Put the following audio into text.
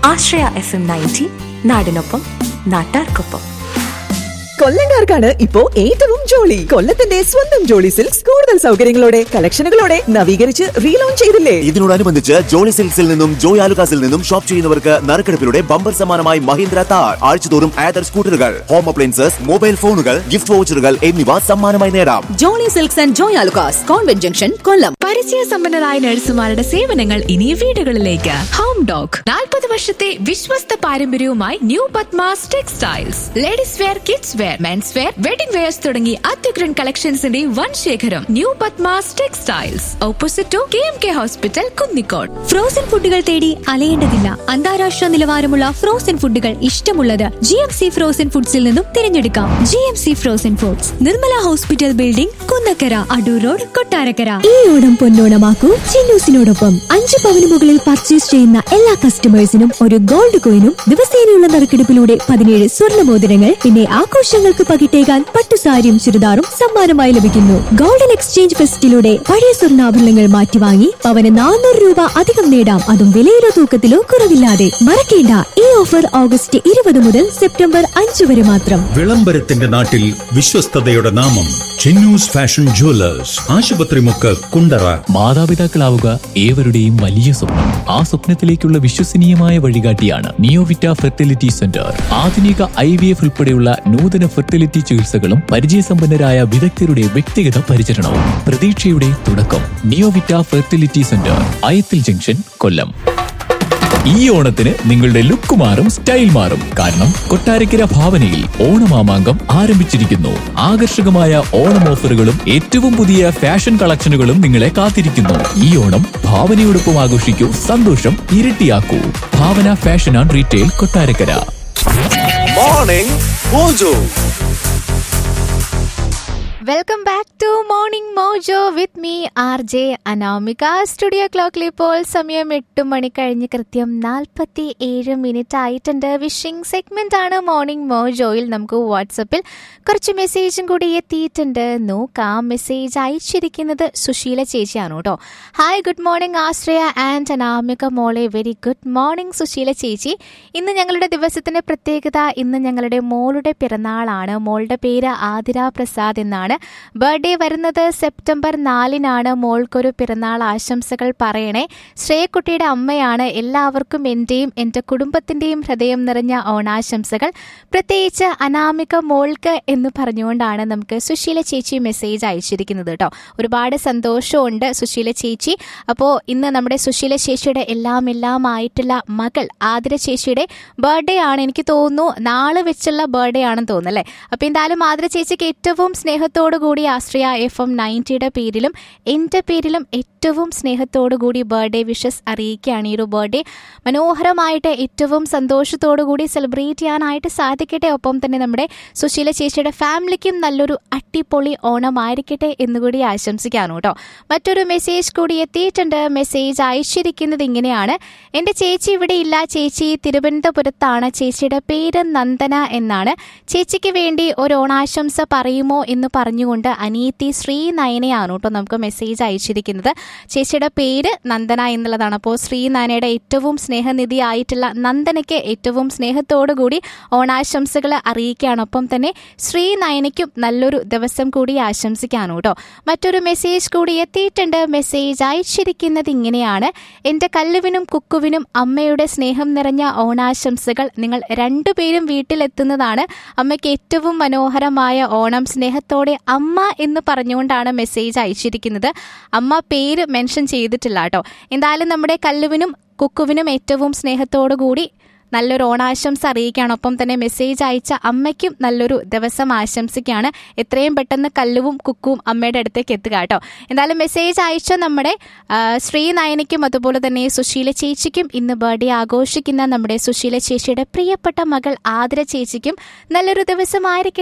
ആശ്രയ F M ninety നാടിനൊപ്പം നാട്ടാർക്കൊപ്പം കൊല്ലങ്കാർക്കാണ് ഇപ്പോ ഏറ്റവും ജോളി കൊല്ലത്തിന്റെ സ്വന്തം ജോളി സിൽക്സ് കൂടുതൽ സൗകര്യങ്ങളോടെ കളക്ഷനുകളോടെ നവീകരിച്ച് റീലോഞ്ച് ചെയ്തില്ലേ ഇതിനോടനുബന്ധിച്ച് ജോളി സിൽക്സിൽ നിന്നും ജോയ് ആലുകാസിൽ നിന്നും ഷോപ്പ് ചെയ്യുന്നവർക്ക് നറുക്കെടുപ്പിലൂടെ ബമ്പർ സമ്മാനമായി മഹീന്ദ്ര താർ ആഴ്ചതോറും ആദർ സ്കൂട്ടറുകൾ ഹോം അപ്ലയൻസസ് മൊബൈൽ ഫോണുകൾ ഗിഫ്റ്റ് വൗച്ചറുകൾ എന്നിവ സമ്മാനമായി നേടാം Jolly Silks and Joy Alukkas convent junction Kollam പരിചയസമ്പന്നരായ നഴ്സുമാരുടെ സേവനങ്ങൾ ഇനി വീടുകളിലേക്ക് ഹോം ഡോഗ് നാൽപ്പത് വർഷത്തെ വിശ്വസ്ത പാരമ്പര്യവുമായി new Padmas textiles ladies wear kids wear men's wear wedding wears തുടങ്ങി അത്യുഗ്രൻ കളക്ഷൻസിന്റെ വൻ ശേഖരം new Padmas textiles opposite to K M K hospital Kunnicode frozen ഫുഡുകൾ തേടി അലയേണ്ടതില്ല അന്താരാഷ്ട്ര നിലവാരമുള്ള ഫ്രോസൺ ഫുഡുകൾ ഇഷ്ടമുള്ളത് ജി എം സി ഫ്രോസൺ ഫുഡ്സിൽ നിന്നും തിരഞ്ഞെടുക്കാം G M C frozen foods Nirmala hospital building Kunnakkara Adoor road Kottarakkara ഈ ഓണം പൊന്നോണമാക്കൂ ചിന്നൂസിനോടൊപ്പം അഞ്ച് പവന് മുകളിൽ പർച്ചേസ് ചെയ്യുന്ന എല്ലാ കസ്റ്റമേഴ്സിനും ഒരു ഗോൾഡ് കോയിനും ദിവസേനയുള്ള നറുക്കെടുപ്പിലൂടെ പതിനേഴ് സ്വർണ്ണ മോതിരങ്ങൾ പിന്നെ ആഘോഷങ്ങൾക്ക് പകിട്ടേകാൻ പട്ടുസാരിയും ചുരിദാറും സമ്മാനമായി ലഭിക്കുന്നു ഗോൾഡൻ എക്സ്ചേഞ്ച് ഫെസ്റ്റിലൂടെ പഴയ സ്വർണ്ണാഭരണങ്ങൾ മാറ്റി വാങ്ങി പവന് നാനൂറ് രൂപ അധികം നേടാം അതും വിലയിലോ തൂക്കത്തിലോ കുറവില്ലാതെ മറക്കേണ്ട ഈ ഓഫർ ഓഗസ്റ്റ് ഇരുപത് മുതൽ സെപ്റ്റംബർ അഞ്ച് വരെ മാത്രം വിളംബരത്തിന്റെ നാട്ടിൽ വിശ്വസ്തതയുടെ നാമം ചിന്നൂസ് ഫാഷൻ ജുവലേഴ്സ് ആശുപത്രിമുക്ക് കുണ്ടറ മാതാപിതാക്കളാവുക ഏവരുടെയും വലിയ സ്വപ്നം ആ സ്വപ്നത്തിലേക്കുള്ള വിശ്വസനീയമായ വഴികാട്ടിയാണ് നിയോവിറ്റ ഫെർട്ടിലിറ്റി സെന്റർ ആധുനിക ഐ വി എഫ് ഉൾപ്പെടെയുള്ള നൂതന ഫെർട്ടിലിറ്റി ചികിത്സകളും പരിചയസമ്പന്നരായ വിദഗ്ധരുടെ വ്യക്തിഗത പരിചരണവും പ്രതീക്ഷയുടെ തുടക്കം Neovita fertility centre Ayathil junction Kollam ഈ ഓണത്തിന് നിങ്ങളുടെ ലുക്ക് മാറും സ്റ്റൈൽ മാറും കാരണം കൊട്ടാരക്കര ഭാവനയിൽ ഓണമാമാങ്കം ആരംഭിച്ചിരിക്കുന്നു ആകർഷകമായ ഓണം ഓഫറുകളും ഏറ്റവും പുതിയ ഫാഷൻ കളക്ഷനുകളും നിങ്ങളെ കാത്തിരിക്കുന്നു ഈ ഓണം ഭാവനയോടൊപ്പം ആഘോഷിക്കൂ സന്തോഷം ഇരട്ടിയാക്കൂ Bhavana fashion and retail Kottarakkara morning mojo welcome back to morning mojo with me R J Anamika studio ക്ലോക്കിൽ ഇപ്പോൾ സമയം എട്ട് മണി കഴിഞ്ഞ് കൃത്യം നാൽപ്പത്തി ഏഴ് മിനിറ്റ് ആയിട്ടുണ്ട് വിഷിംഗ് സെഗ്മെന്റ് ആണ് മോർണിംഗ് മോജോയിൽ നമുക്ക് വാട്സപ്പിൽ കുറച്ച് മെസ്സേജും കൂടി എത്തിയിട്ടുണ്ട് നോക്കാം മെസ്സേജ് അയച്ചിരിക്കുന്നത് സുശീല ചേച്ചിയാണ് കേട്ടോ hi good morning Ashraya and Anamika മോളെ വെരി ഗുഡ് മോർണിംഗ് സുശീല ചേച്ചി ഇന്ന് ഞങ്ങളുടെ ദിവസത്തിന്റെ പ്രത്യേകത ഇന്ന് ഞങ്ങളുടെ മോളുടെ പിറന്നാളാണ് മോളുടെ പേര് ആതിര പ്രസാദ് എന്നാണ് ബർത്ത്ഡേ വരുന്നത് സെപ്റ്റംബർ നാലിനാണ് മോൾക്കൊരു പിറന്നാൾ ആശംസകൾ പറയണേ ശ്രേയക്കുട്ടിയുടെ അമ്മയാണ് എല്ലാവർക്കും എൻ്റെയും എൻ്റെ കുടുംബത്തിൻ്റെയും ഹൃദയം നിറഞ്ഞ ഓണാശംസകൾ പ്രത്യേകിച്ച് അനാമിക മോൾക്ക് എന്ന് പറഞ്ഞുകൊണ്ടാണ് നമുക്ക് സുശീല ചേച്ചി മെസ്സേജ് അയച്ചിരിക്കുന്നത് കേട്ടോ ഒരുപാട് സന്തോഷമുണ്ട് സുശീല ചേച്ചി അപ്പോൾ ഇന്ന് നമ്മുടെ സുശീല ചേച്ചിയുടെ എല്ലാം എല്ലാം ആയിട്ടുള്ള മകൾ ആതിര ചേച്ചിയുടെ ബർത്ത്ഡേ ആണ് എനിക്ക് തോന്നുന്നു നാളെ വെച്ചുള്ള ബർത്ത്ഡേ ആണെന്ന് തോന്നുന്നു അല്ലേ അപ്പോൾ എന്തായാലും ആതിര ചേച്ചിക്ക് ഏറ്റവും സ്നേഹത്തോടു കൂടി ആശ്രയ എഫ് എം നയൻറ്റിയുടെ പേരിലും എൻ്റെ പേരിലും ഏറ്റവും സ്നേഹത്തോടു കൂടി ബർത്ത്ഡേ വിഷസ് അറിയിക്കുകയാണ് ഈ ഒരു ബർത്ത്ഡേ മനോഹരമായിട്ട് ഏറ്റവും സന്തോഷത്തോടു കൂടി സെലിബ്രേറ്റ് ചെയ്യാനായിട്ട് സാധിക്കട്ടെ ഒപ്പം തന്നെ നമ്മുടെ സുശീല ചേച്ചിയുടെ ഫാമിലിക്കും നല്ലൊരു അട്ടിപ്പൊളി ഓണമായിരിക്കട്ടെ എന്നുകൂടി ആശംസിക്കാനു കേട്ടോ മറ്റൊരു മെസ്സേജ് കൂടി എത്തിയിട്ടുണ്ട് മെസ്സേജ് അയച്ചിരിക്കുന്നത് ഇങ്ങനെയാണ് എൻ്റെ ചേച്ചി ഇവിടെ ഇല്ല ചേച്ചി തിരുവനന്തപുരത്താണ് ചേച്ചിയുടെ പേര് നന്ദന എന്നാണ് ചേച്ചിക്ക് വേണ്ടി ഒരു ഓണാശംസ പറയുമോ എന്ന് പറഞ്ഞുകൊണ്ട് അനീതി ശ്രീ നയനയാണ് കേട്ടോ നമുക്ക് മെസ്സേജ് അയച്ചിരിക്കുന്നത് ചേച്ചിയുടെ പേര് നന്ദന എന്നുള്ളതാണ് അപ്പോൾ ശ്രീ നയനയുടെ ഏറ്റവും സ്നേഹനിധിയായിട്ടുള്ള നന്ദനയ്ക്ക് ഏറ്റവും സ്നേഹത്തോടു കൂടി ഓണാശംസകൾ അറിയിക്കുകയാണ് ഒപ്പം തന്നെ ശ്രീ നയനയ്ക്കും നല്ലൊരു ദിവസം കൂടി ആശംസിക്കാനു കേട്ടോ മറ്റൊരു മെസ്സേജ് കൂടി എത്തിയിട്ടുണ്ട് മെസ്സേജ് അയച്ചിരിക്കുന്നത് ഇങ്ങനെയാണ് എൻ്റെ കല്ലുവിനും കുക്കുവിനും അമ്മയുടെ സ്നേഹം നിറഞ്ഞ ഓണാശംസകൾ നിങ്ങൾ രണ്ടുപേരും വീട്ടിലെത്തുന്നതാണ് അമ്മയ്ക്ക് ഏറ്റവും മനോഹരമായ ഓണം സ്നേഹത്തോടെ അമ്മ എന്ന് പറഞ്ഞുകൊണ്ടാണ് മെസ്സേജ് അയച്ചിരിക്കുന്നത് അമ്മ പേര് മെൻഷൻ ചെയ്തിട്ടില്ല കേട്ടോ എന്തായാലും നമ്മുടെ കല്ലുവിനും കുക്കുവിനും ഏറ്റവും സ്നേഹത്തോടു കൂടി നല്ലൊരു ഓണാശംസ അറിയിക്കുകയാണ് ഒപ്പം തന്നെ മെസ്സേജ് അയച്ച അമ്മയ്ക്കും നല്ലൊരു ദിവസം ആശംസിക്കുകയാണ് എത്രയും പെട്ടെന്ന് കല്ലുവും കുക്കും അമ്മയുടെ അടുത്തേക്ക് എത്തുക കേട്ടോ എന്തായാലും മെസ്സേജ് അയച്ച നമ്മുടെ ആ, ശ്രീനയനിക്കും അതുപോലെ തന്നെ സുശീല ചേച്ചിക്കും ഇന്ന് ബർത്ത്ഡേ ആഘോഷിക്കുന്ന നമ്മുടെ സുശീല ചേച്ചിയുടെ പ്രിയപ്പെട്ട മകൾ ആതിര ചേച്ചിക്കും നല്ലൊരു ദിവസമായിരിക്കും